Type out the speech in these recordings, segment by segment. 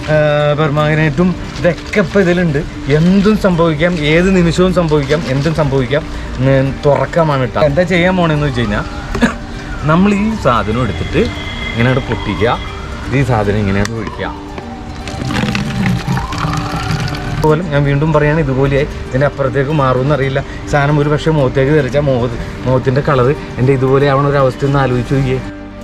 പെർമാഗ്നേറ്റും ഇതൊക്കെ ഇപ്പോൾ ഇതിലുണ്ട് എന്തും സംഭവിക്കാം ഏത് നിമിഷവും സംഭവിക്കാം എന്തും സംഭവിക്കാം ഉം, തുറക്കാമാണ് കേട്ടോ എന്താ ചെയ്യാൻ പോണെന്ന് വെച്ച് കഴിഞ്ഞാൽ നമ്മൾ ഈ സാധനം എടുത്തിട്ട് ഇങ്ങനെയാണ് പൊട്ടിക്കുക ഇത് ഈ സാധനം ഇങ്ങനെയാണ് ഒഴിക്കുക പോലും ഞാൻ വീണ്ടും പറയാണ് ഇതുപോലെയായി ഇതിൻ്റെ അപ്പുറത്തേക്ക് മാറുമെന്നറിയില്ല സാധനം ഒരു പക്ഷേ മുഖത്തേക്ക് തെറിച്ചാൽ മുഖത്ത് മുഖത്തിൻ്റെ കളറ് എൻ്റെ ഇതുപോലെ ആവണ ഒരു അവസ്ഥ ഒന്ന് ആലോചിച്ച് നോക്കിയേ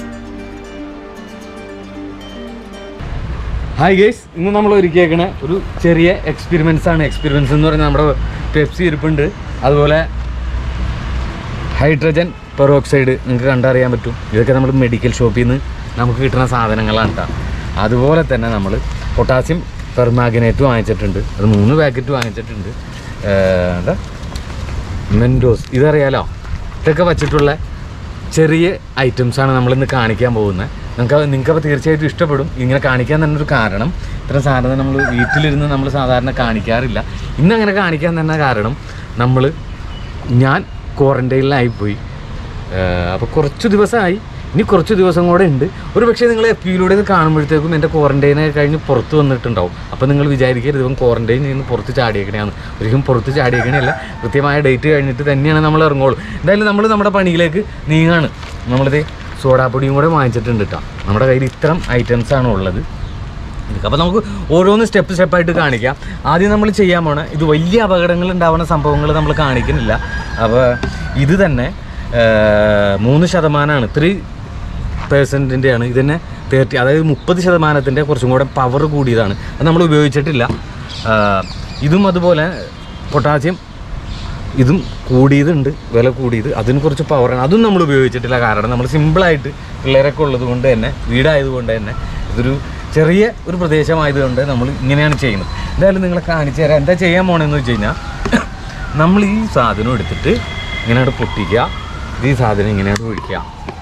ഹായ് ഗേസ് ഇന്ന് നമ്മൾ ഒരുക്കിയേക്കണ ഒരു ചെറിയ എക്സ്പെരിമെൻസ് ആണ് എക്സ്പെരിമെൻസ് എന്ന് പറയുന്നത് നമ്മുടെ പെപ്സി ഇരിപ്പുണ്ട് അതുപോലെ ഹൈഡ്രജൻ പെറോക്സൈഡ് നിങ്ങൾക്ക് കണ്ടറിയാൻ പറ്റും ഇതൊക്കെ നമ്മൾ മെഡിക്കൽ ഷോപ്പിൽ നിന്ന് നമുക്ക് കിട്ടുന്ന സാധനങ്ങളാണ് കേട്ടോ അതുപോലെ തന്നെ നമ്മൾ പൊട്ടാസ്യം പെർമാഗ്നേറ്റ് വാങ്ങിച്ചിട്ടുണ്ട് അത് മൂന്ന് പാക്കറ്റ് വാങ്ങിച്ചിട്ടുണ്ട് ഏർ, എന്താ മെൻഡോസ് ഇതറിയാലോ ഇതൊക്കെ വച്ചിട്ടുള്ള ചെറിയ ഐറ്റംസാണ് നമ്മളിന്ന് കാണിക്കാൻ പോകുന്നത് നിങ്ങൾക്ക് നിങ്ങൾക്കപ്പോൾ തീർച്ചയായിട്ടും ഇഷ്ടപ്പെടും ഇങ്ങനെ കാണിക്കാൻ തന്നെ ഒരു കാരണം ഇത്തരം സാധനം നമ്മൾ വീട്ടിലിരുന്ന് നമ്മൾ സാധാരണ കാണിക്കാറില്ല ഇന്ന് അങ്ങനെ കാണിക്കാൻ തന്നെ കാരണം നമ്മൾ ഞാൻ ക്വാറൻറ്റൈനിലായിപ്പോയി അപ്പോൾ കുറച്ച് ദിവസമായി ഇനി കുറച്ച് ദിവസം കൂടെ ഉണ്ട് ഒരു പക്ഷേ നിങ്ങൾ എഫ് പിയിലൂടെ ഇത് കാണുമ്പോഴത്തേക്കും എൻ്റെ ക്വാറൻറ്റൈനെ കഴിഞ്ഞ് പുറത്ത് വന്നിട്ടുണ്ടാവും അപ്പോൾ നിങ്ങൾ വിചാരിക്കരുത് ഇവൻ ക്വാറൻറ്റൈനിൽ നിന്ന് പുറത്ത് ചാടിയേക്കണെയാണ് ഒരിക്കലും പുറത്ത് ചാടിയേക്കണയല്ല കൃത്യമായ ഡേറ്റ് കഴിഞ്ഞിട്ട് തന്നെയാണ് നമ്മൾ ഇറങ്ങുള്ളൂ എന്തായാലും നമ്മൾ നമ്മുടെ പണിയിലേക്ക് നീങ്ങാണ് നമ്മളിത് സോഡാപ്പൊടിയും കൂടെ വാങ്ങിച്ചിട്ടുണ്ട് കേട്ടോ നമ്മുടെ കയ്യിൽ ഇത്തരം items ആണ് ഉള്ളത് അപ്പോൾ നമുക്ക് ഓരോന്ന് സ്റ്റെപ്പ് സ്റ്റെപ്പായിട്ട് കാണിക്കാം ആദ്യം നമ്മൾ ചെയ്യാൻ പോണ ഇത് വലിയ അപകടങ്ങൾ ഉണ്ടാവുന്ന സംഭവങ്ങൾ നമ്മൾ കാണിക്കുന്നില്ല അപ്പോൾ ഇത് തന്നെ ആ, മൂന്ന് ശതമാനമാണ് ത്രീ പേഴ്സൻറ്റിൻ്റെയാണ് ഇതിനെ തേർട്ടി അതായത് മുപ്പത് ശതമാനത്തിൻ്റെ കുറച്ചും കൂടെ പവർ കൂടിയതാണ് അത് നമ്മൾ ഉപയോഗിച്ചിട്ടില്ല ആ, ഇതും അതുപോലെ പൊട്ടാസ്യം ഇതും കൂടിയതുണ്ട് വില കൂടിയത് അതിന് കുറച്ച് പവറാണ് അതും നമ്മൾ ഉപയോഗിച്ചിട്ടില്ല കാരണം നമ്മൾ സിമ്പിളായിട്ട് പിള്ളേരൊക്കെ ഉള്ളത് കൊണ്ട് തന്നെ വീടായതുകൊണ്ട് തന്നെ ഇതൊരു ചെറിയ ഒരു പ്രദേശമായതുകൊണ്ട് നമ്മൾ ഇങ്ങനെയാണ് ചെയ്യുന്നത് എന്തായാലും നിങ്ങളെ കാണിച്ചു തരാം എന്താ ചെയ്യാൻ പോണെന്ന് വെച്ച് കഴിഞ്ഞാൽ നമ്മൾ ഈ സാധനം എടുത്തിട്ട് ഇങ്ങനെയാണ് പൊട്ടിക്കുക ഇത് ഈ സാധനം ഇങ്ങനെയാണ് ഒഴിക്കുക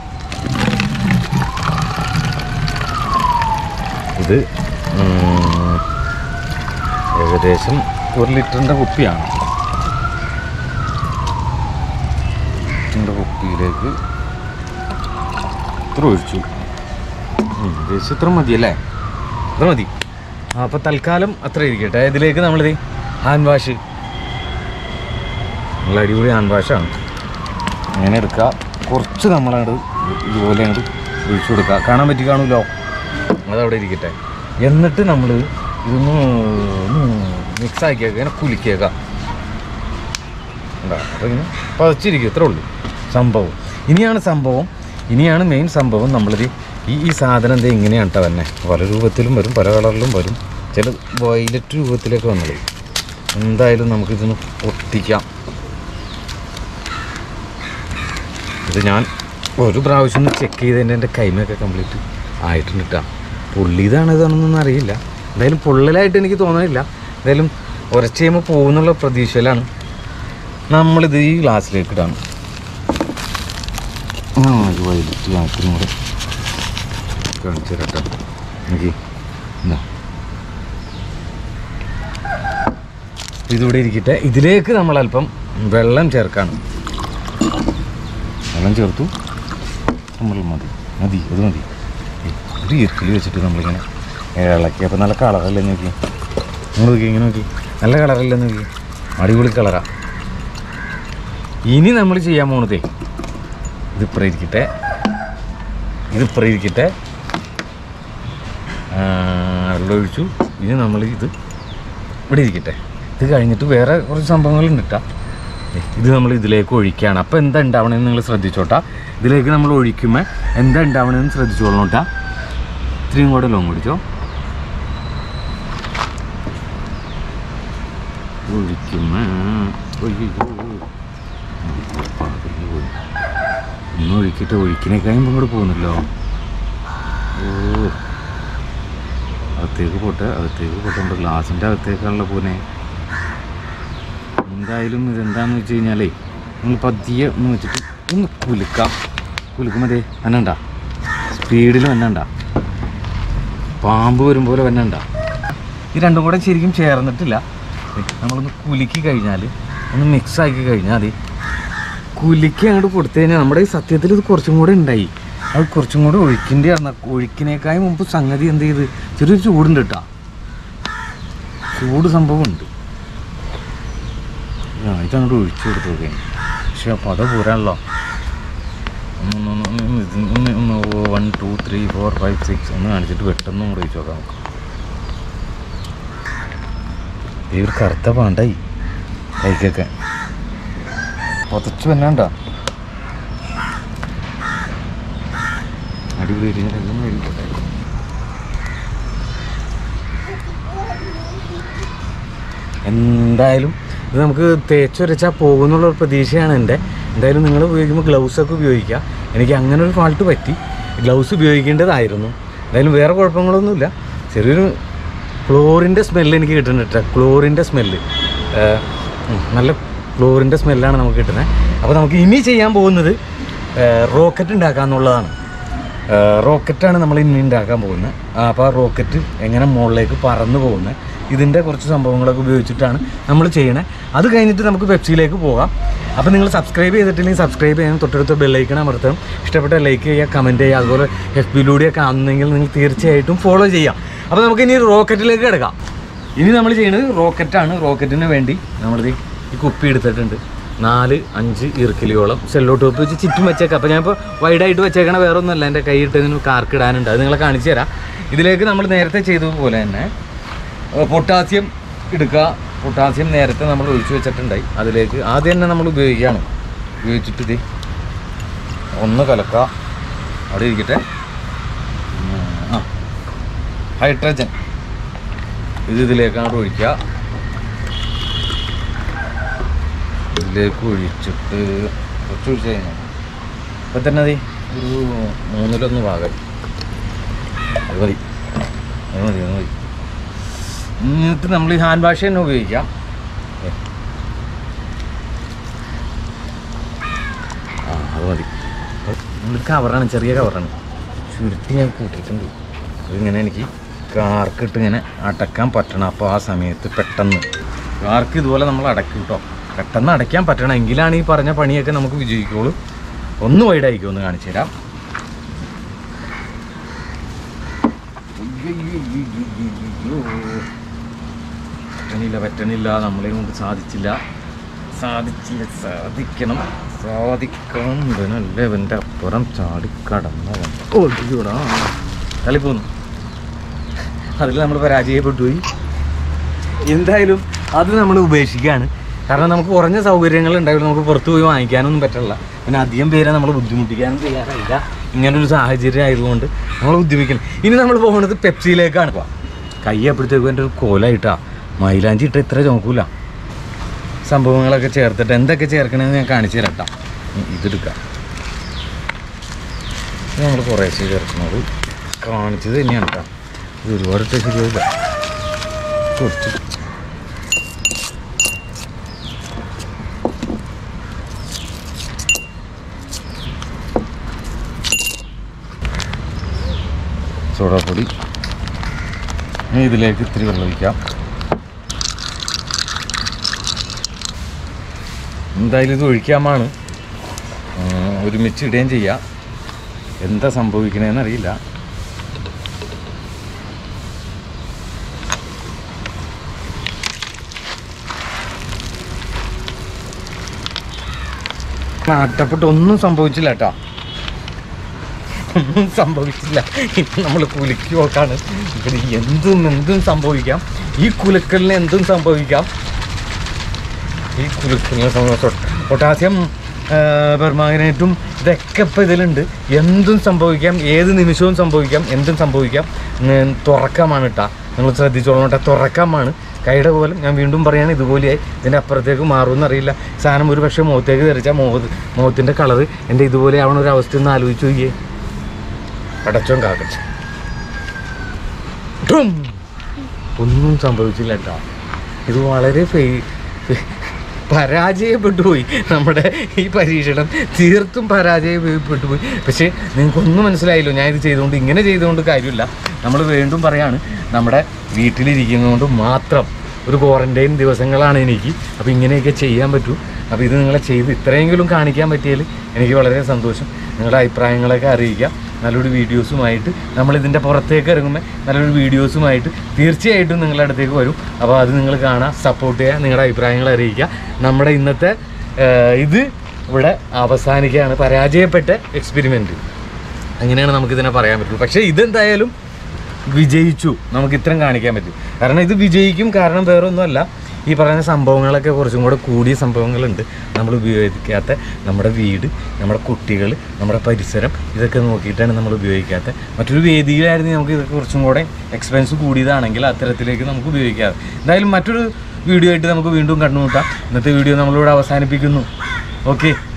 ഇത് ഉം, ഏകദേശം ഒരു ലിറ്ററിൻ്റെ കുപ്പിയാണ് ലിറ്ററിൻ്റെ കുപ്പിയിലേക്ക് ഇത്ര ഒഴിച്ചു ഉം, ഏകദേശം ഇത്ര മതിയല്ലേ ഇത്ര മതി അപ്പോൾ തൽക്കാലം അത്ര ഇരിക്കട്ടെ ഇതിലേക്ക് നമ്മളിത് ഹാൻഡ് വാഷ് നല്ല അടിപൊളി ഹാൻഡ് വാഷാണ് അങ്ങനെ എടുക്കുക കുറച്ച് നമ്മളങ്ങോട്ട് ഇതുപോലെ അങ്ങോട്ട് ഒഴിച്ചു കൊടുക്കുക കാണാൻ പറ്റി കാണുമല്ലോ അതവിടെ ഇരിക്കട്ടെ എന്നിട്ട് നമ്മൾ ഇതൊന്ന് മിക്സ് ആക്കിയേക്കുക ഇങ്ങനെ കുലിക്കേക്കാം അപ്പോൾ ഇങ്ങനെ പതച്ചിരിക്കും ഇത്രേ ഉള്ളൂ സംഭവം ഇനിയാണ് സംഭവം ഇനിയാണ് മെയിൻ സംഭവം നമ്മളിത് ഈ ഈ സാധനം എന്താ ഇങ്ങനെയാണ് കേട്ടോ തന്നെ പല രൂപത്തിലും വരും പല കളറിലും വരും ചില വയലറ്റ് രൂപത്തിലൊക്കെ വന്നത് എന്തായാലും നമുക്കിതൊന്ന് ഒട്ടിക്കാം ഇത് ഞാൻ ഒരു പ്രാവശ്യം ഒന്ന് ചെക്ക് ചെയ്തതിൻ്റെ എൻ്റെ കൈമയൊക്കെ കംപ്ലീറ്റ് ആയിട്ടുണ്ട് കേട്ടോ പൊള്ളിയതാണ് ഇതാണെന്നൊന്നും അറിയില്ല എന്തായാലും പൊള്ളലായിട്ട് എനിക്ക് തോന്നണില്ല എന്തായാലും ഉരച്ച് കഴിയുമ്പോൾ പോകുന്നുള്ള പ്രതീക്ഷയിലാണ് നമ്മളിത് ഈ ഗ്ലാസ്സിലേക്ക് ഇടാണ് ആ ഇത് വൈകിട്ട് ഗ്ലാസ്സിനും കൂടെ കാണിച്ചു തരട്ടെ എനിക്ക് എന്താ ഇതിവിടെ ഇരിക്കട്ടെ ഇതിലേക്ക് നമ്മൾ അല്പം വെള്ളം ചേർക്കാണ് വെള്ളം ചേർത്തു നമ്മൾ മതി മതി അത് മതി ഏയ്, ഒരു ഇരിക്കൽ വെച്ചിട്ട് നമ്മളിങ്ങനെ ഇളക്കി അപ്പോൾ നല്ല കളറല്ലേ നോക്കി നിങ്ങൾ നോക്കി ഇങ്ങനെ നോക്കി നല്ല കളറല്ലേ നോക്കി അടിപൊളി കളറാ ഇനി നമ്മൾ ചെയ്യാൻ പോണതേ ഇത് ഇപ്പുറം ഇരിക്കട്ടെ ഇത് ഇപ്പുറം ഇരിക്കട്ടെ ആ, വെള്ളം ഒഴിച്ചു ഇനി നമ്മൾ ഇത് ഇവിടെ ഇരിക്കട്ടെ ഇത് കഴിഞ്ഞിട്ട് വേറെ കുറച്ച് സംഭവങ്ങളുണ്ട് കേട്ടോ ഇത് നമ്മൾ ഇതിലേക്ക് ഒഴിക്കുകയാണ് അപ്പോൾ എന്താ ഉണ്ടാവണമെന്ന് നിങ്ങൾ ശ്രദ്ധിച്ചോട്ടാ ഇതിലേക്ക് നമ്മൾ ഒഴിക്കുമ്പോൾ എന്താ ഉണ്ടാവണമെന്ന് ശ്രദ്ധിച്ചോളണം കേട്ടാ ഇത്രയും കൂടെ ലോങ് കുടിച്ചോ ഒഴിക്കുമ്പോൾ ഇന്ന് ഒഴിക്കിട്ട് ഒഴിക്കിനെ കഴിയുമ്പോൾ ഇങ്ങോട്ട് പോകുന്നല്ലോ ഓ അകത്തേക്ക് പോട്ടെ അകത്തേക്ക് പോട്ടെ നമ്മുടെ ഗ്ലാസിൻ്റെ അകത്തേക്കാണല്ലോ പോനെ എന്തായാലും ഇതെന്താന്ന് വെച്ച് കഴിഞ്ഞാലേ നമ്മൾ പതിയെ ഒന്ന് വെച്ചിട്ട് ഒന്ന് കുലുക്കാം കുലുക്കുമ്പോൾ ദേ വന്നണ്ട സ്പീഡിൽ വന്നണ്ട പാമ്പ് വരും പോലെ വന്നണ്ട ഈ രണ്ടും കൂടെ ശരിക്കും ചേർന്നിട്ടില്ല ദേ, നമ്മളൊന്ന് കുലുക്കി കഴിഞ്ഞാൽ ഒന്ന് മിക്സ് ആക്കി കഴിഞ്ഞാൽ മതി കുലുക്കി അങ്ങോട്ട് കൊടുത്തു കഴിഞ്ഞാൽ നമ്മുടെ ഈ സത്യത്തിൽ ഇത് കുറച്ചും കൂടെ ഉണ്ടായി അത് കുറച്ചും കൂടെ ഒഴുക്കിൻ്റെ ഒഴുക്കിനേക്കാൾ മുമ്പ് സംഗതി എന്ത് ചെയ്ത് ചെറിയൊരു ചൂടുണ്ട് കേട്ടോ ചൂട് സംഭവം ഉണ്ട് ആ ഇതങ്ങോട്ട് ഒഴിച്ചു കൊടുത്തു നോക്കി പക്ഷെ അപ്പോൾ അത് പോരാണല്ലോ ഒന്ന് ഒന്ന് ഒന്ന് ഒന്ന് ഇത് ഒന്ന് ഒന്ന് one two three four five six ഒന്ന് കാണിച്ചിട്ട് പെട്ടെന്ന് കൂടെ ഒഴിച്ചു നോക്കാം നമുക്ക് ഈ ഒരു കറുത്ത പാണ്ടായി കൈക്കൊക്കെ പൊതച്ചു വന്നാണ്ട അടിപൊളി ഇരിക്കുന്ന എല്ലാം മേടിക്കട്ടെ എന്തായാലും ഇത് നമുക്ക് തേച്ചൊരച്ചാൽ പോകുന്നുള്ളൊരു പ്രതീക്ഷയാണ് എൻ്റെ എന്തായാലും നിങ്ങൾ ഉപയോഗിക്കുമ്പോൾ ഗ്ലൗസ് ഒക്കെ ഉപയോഗിക്കുക എനിക്ക് അങ്ങനെ ഒരു ഫാൾട്ട് പറ്റി ഗ്ലൗസ് ഉപയോഗിക്കേണ്ടതായിരുന്നു എന്തായാലും വേറെ കുഴപ്പങ്ങളൊന്നുമില്ല ചെറിയൊരു ക്ലോറിൻ്റെ സ്മെല്ല് എനിക്ക് കിട്ടുന്നുണ്ട് കേട്ടോ ക്ലോറിൻ്റെ സ്മെല്ല് നല്ല ക്ലോറിൻ്റെ സ്മെല്ലാണ് നമുക്ക് കിട്ടുന്നത് അപ്പോൾ നമുക്ക് ഇനി ചെയ്യാൻ പോകുന്നത് റോക്കറ്റ് ഉണ്ടാക്കാന്നുള്ളതാണ് റോക്കറ്റാണ് നമ്മൾ ഇനി ഉണ്ടാക്കാൻ പോകുന്നത് അപ്പോൾ ആ റോക്കറ്റ് എങ്ങനെ മുകളിലേക്ക് പറന്നു പോകുന്നത് ഇതിൻ്റെ കുറച്ച് സംഭവങ്ങളൊക്കെ ഉപയോഗിച്ചിട്ടാണ് നമ്മൾ ചെയ്യണത് അത് കഴിഞ്ഞിട്ട് നമുക്ക് വെബ്സൈറ്റിലേക്ക് പോകാം അപ്പോൾ നിങ്ങൾ സബ്സ്ക്രൈബ് ചെയ്തിട്ടില്ലെങ്കിൽ സബ്സ്ക്രൈബ് ചെയ്യാൻ തൊട്ടടുത്ത ബെല്ലൈക്കൺ അമർത്തണം ഇഷ്ടപ്പെട്ട ലൈക്ക് ചെയ്യുക കമൻറ്റ് ചെയ്യുക അതുപോലെ എഫ് ബിയിലൂടെയൊക്കെ കാണുന്നെങ്കിൽ നിങ്ങൾ തീർച്ചയായിട്ടും ഫോളോ ചെയ്യാം അപ്പോൾ നമുക്ക് ഇനി റോക്കറ്റിലേക്ക് കിടക്കാം ഇനി നമ്മൾ ചെയ്യുന്നത് റോക്കറ്റാണ് റോക്കറ്റിന് വേണ്ടി നമ്മളിത് ഈ കുപ്പി എടുത്തിട്ടുണ്ട് നാല് അഞ്ച് ഇറുക്കിലിയോളം സെല്ലോ ടോപ്പ് വെച്ച് ചുറ്റും വെച്ചേക്കാം അപ്പോൾ ഞാനിപ്പോൾ വൈഡായിട്ട് വെച്ചേക്കണ വേറെ ഒന്നുമല്ല എൻ്റെ കൈ ഇട്ടതിന് കാർക്ക് ഇടാനുണ്ട് അത് നിങ്ങളെ കാണിച്ചു തരാം ഇതിലേക്ക് നമ്മൾ നേരത്തെ ചെയ്തതുപോലെ തന്നെ ഏഹ് പൊട്ടാസ്യം എടുക്കുക പൊട്ടാസ്യം നേരത്തെ നമ്മൾ ഒഴിച്ചു വെച്ചിട്ടുണ്ടായി അതിലേക്ക് ആദ്യം തന്നെ നമ്മൾ ഉപയോഗിക്കുകയാണ് ഉപയോഗിച്ചിട്ട് ഇത് ഒന്ന് കലക്കുക അവിടെ ഇരിക്കട്ടെ ഉം, ആ ഹൈഡ്രജൻ ഇത് ഇതിലേക്കാണ് ഒഴിക്കുക ഇതിലേക്ക് ഒഴിച്ചിട്ട് കുറച്ച് ഒഴിച്ച് കഴിഞ്ഞാൽ ഇപ്പം തന്നെ മതി ഒരു മൂന്നിലൊന്ന് ഭാഗം അത് മതി അത് മതി അത് മതി എന്നിട്ട് നമ്മൾ ഈ ഹാൻഡ് വാഷ് തന്നെ ഉപയോഗിക്കാം ഏ. ആ അത് മതി നമ്മളൊരു കവറാണ് ചെറിയ കവറാണ് ചുരുട്ടി ഞാൻ കൂട്ടിയിട്ടുണ്ട് അതിങ്ങനെ എനിക്ക് കാർക്കിട്ട് ഇങ്ങനെ അടക്കാൻ പറ്റണം അപ്പോൾ ആ സമയത്ത് പെട്ടെന്ന് കാർക്ക് ഇതുപോലെ നമ്മൾ അടക്കും കേട്ടോ പെട്ടെന്ന് അടയ്ക്കാൻ പറ്റണം എങ്കിലാണ് ഈ പറഞ്ഞ പണിയൊക്കെ നമുക്ക് വിജയിക്കുള്ളൂ ഒന്ന് വൈഡായിരിക്കും ഒന്ന് കാണിച്ചു തരാം പറ്റണില്ല പറ്റണില്ല നമ്മളെ കൊണ്ട് സാധിച്ചില്ല സാധിച്ചില്ല സാധിക്കണം സാധിക്കണം ഇവനല്ല ഇവൻ്റെ അപ്പുറം ചാടിക്കടന്നവൻ ഓടിക്കൂടാ തള്ളിപ്പോന്നു അതിൽ നമ്മൾ പരാജയപ്പെട്ടു പോയി എന്തായാലും അത് നമ്മൾ ഉപേക്ഷിക്കുകയാണ് കാരണം നമുക്ക് കുറഞ്ഞ സൗകര്യങ്ങൾ ഉണ്ടാവില്ല നമുക്ക് പുറത്ത് പോയി വാങ്ങിക്കാനൊന്നും പറ്റില്ല പിന്നെ അധികം പേരെ നമ്മൾ ബുദ്ധിമുട്ടിക്കാനും ചെയ്യാറില്ല ഇങ്ങനൊരു സാഹചര്യം ആയതുകൊണ്ട് നമ്മൾ ബുദ്ധിമുട്ടിക്കണം ഇനി നമ്മൾ പോകുന്നത് പെപ്സിയിലേക്കാണ് ഇപ്പോൾ കൈ എപ്പോഴത്തേക്കും എൻ്റെ ഒരു കോലായിട്ടാ മൈലാഞ്ചി ഇട്ട ഇത്ര ചോക്കൂല സംഭവങ്ങളൊക്കെ ചേർത്തിട്ട് എന്തൊക്കെ ചേർക്കണമെന്ന് ഞാൻ കാണിച്ചു തരട്ടാ ഇതെടുക്കാം ഇത് നമ്മൾ കുറേശ്ശെ ചേർക്കുന്നത് കാണിച്ചത് തന്നെയാണ് കേട്ടോ ഇത് ഒരുപാട് ഇട്ട് ശരിയാവില്ല കുറച്ച് സോഡാപ്പൊടി ഇനി ഇതിലേക്ക് ഇത്തിരി വെള്ളം ഒഴിക്കാം എന്തായാലും ഇത് ഒഴിക്കാമാണ് ഉം, ഒരുമിച്ച് ഇടുകയും ചെയ്യാം എന്താ സംഭവിക്കണേന്ന് അറിയില്ല നാട്ടപ്പെട്ട് ഒന്നും സംഭവിച്ചില്ല കേട്ടോ ഒന്നും സംഭവിച്ചില്ല ഇപ്പം നമ്മൾ കുലുക്കി നോക്കാണ് ഇവിടെ എന്തും എന്തും സംഭവിക്കാം ഈ കുലുക്കലിന് എന്തും സംഭവിക്കാം ഈ കുലുക്കലിനെ സംബന്ധിച്ച് പൊട്ടാസ്യം പെർമാഗ്നേറ്റും ഇതൊക്കെ ഇപ്പം ഇതിലുണ്ട് എന്തും സംഭവിക്കാം ഏത് നിമിഷവും സംഭവിക്കാം എന്തും സംഭവിക്കാം ഉം, തുറക്കമാണ് കേട്ടാ നിങ്ങൾ ശ്രദ്ധിച്ചോളണം കേട്ടോ തുറക്കമാണ് കൈയുടെ പോലും ഞാൻ വീണ്ടും പറയുകയാണ് ഇതുപോലെയായി ഇതിൻ്റെ അപ്പുറത്തേക്ക് മാറുമെന്ന് അറിയില്ല സാധനം ഒരു പക്ഷേ മുഖത്തേക്ക് തെറിച്ചാൽ മുഖത്ത് മുഖത്തിൻ്റെ കളറ് എൻ്റെ ഇതുപോലെ ആവണ ഒരു അവസ്ഥ ഒന്ന് ആലോചിച്ച് നോക്കിയേ പടച്ചോൻ കാക്കട്ടെ ഠും. ഒന്നും സംഭവിച്ചില്ല കേട്ടോ ഇത് വളരെ ഫെയി ഫെ- പരാജയപ്പെട്ടു പോയി നമ്മുടെ ഈ പരീക്ഷണം തീർത്തും പരാജയപ്പെട്ടു പോയി പക്ഷേ നിങ്ങൾക്കൊന്നും മനസ്സിലായില്ലോ ഞാൻ ഇത് ചെയ്തുകൊണ്ട് ഇങ്ങനെ ചെയ്തുകൊണ്ട് കാര്യമില്ല നമ്മൾ വീണ്ടും പറയാണ് നമ്മുടെ വീട്ടിലിരിക്കുന്നതുകൊണ്ട് മാത്രം ഒരു ക്വാറൻറ്റൈൻ ദിവസങ്ങളാണ് എനിക്ക് അപ്പോൾ ഇങ്ങനെയൊക്കെ ചെയ്യാൻ പറ്റൂ അപ്പോൾ ഇത് നിങ്ങളെ ചെയ്ത് ഇത്രയെങ്കിലും കാണിക്കാൻ പറ്റിയതിൽ എനിക്ക് വളരെ സന്തോഷം നിങ്ങളുടെ അഭിപ്രായങ്ങളൊക്കെ അറിയിക്കുക നല്ലൊരു വീഡിയോസുമായിട്ട് നമ്മൾ ഇതിൻ്റെ പുറത്തേക്ക് ഇറങ്ങുമ്പോൾ നല്ലൊരു വീഡിയോസുമായിട്ട് തീർച്ചയായിട്ടും നിങ്ങളുടെ അടുത്തേക്ക് വരും അപ്പോൾ അത് നിങ്ങൾ കാണാം സപ്പോർട്ട് ചെയ്യുക നിങ്ങളുടെ അഭിപ്രായങ്ങൾ അറിയിക്കുക നമ്മുടെ ഇന്നത്തെ ഏഹ്, ഇത് ഇവിടെ അവസാനിക്കുകയാണ് പരാജയപ്പെട്ട എക്സ്പെരിമെൻറ്റ് അങ്ങനെയാണ് നമുക്കിതിനെ പറയാൻ പറ്റുള്ളൂ പക്ഷേ ഇതെന്തായാലും വിജയിച്ചു നമുക്ക് ഇത്രയും കാണിക്കാൻ പറ്റും കാരണം ഇത് വിജയിക്കും കാരണം വേറെ ഒന്നുമല്ല ഈ പറയുന്ന സംഭവങ്ങളൊക്കെ കുറച്ചും കൂടെ കൂടിയ സംഭവങ്ങളുണ്ട് നമ്മൾ ഉപയോഗിക്കാത്ത നമ്മുടെ വീട് നമ്മുടെ കുട്ടികൾ നമ്മുടെ പരിസരം ഇതൊക്കെ നോക്കിയിട്ടാണ് നമ്മൾ ഉപയോഗിക്കാത്ത മറ്റൊരു വേദിയിലായിരുന്നു നമുക്ക് ഇതൊക്കെ കുറച്ചും കൂടെ എക്സ്പെൻസ് കൂടിയതാണെങ്കിൽ അത്തരത്തിലേക്ക് നമുക്ക് ഉപയോഗിക്കാം എന്തായാലും മറ്റൊരു വീഡിയോ ആയിട്ട് നമുക്ക് വീണ്ടും കണ്ടുമുട്ടാം ഇന്നത്തെ വീഡിയോ നമ്മളിവിടെ അവസാനിപ്പിക്കുന്നു ഓക്കെ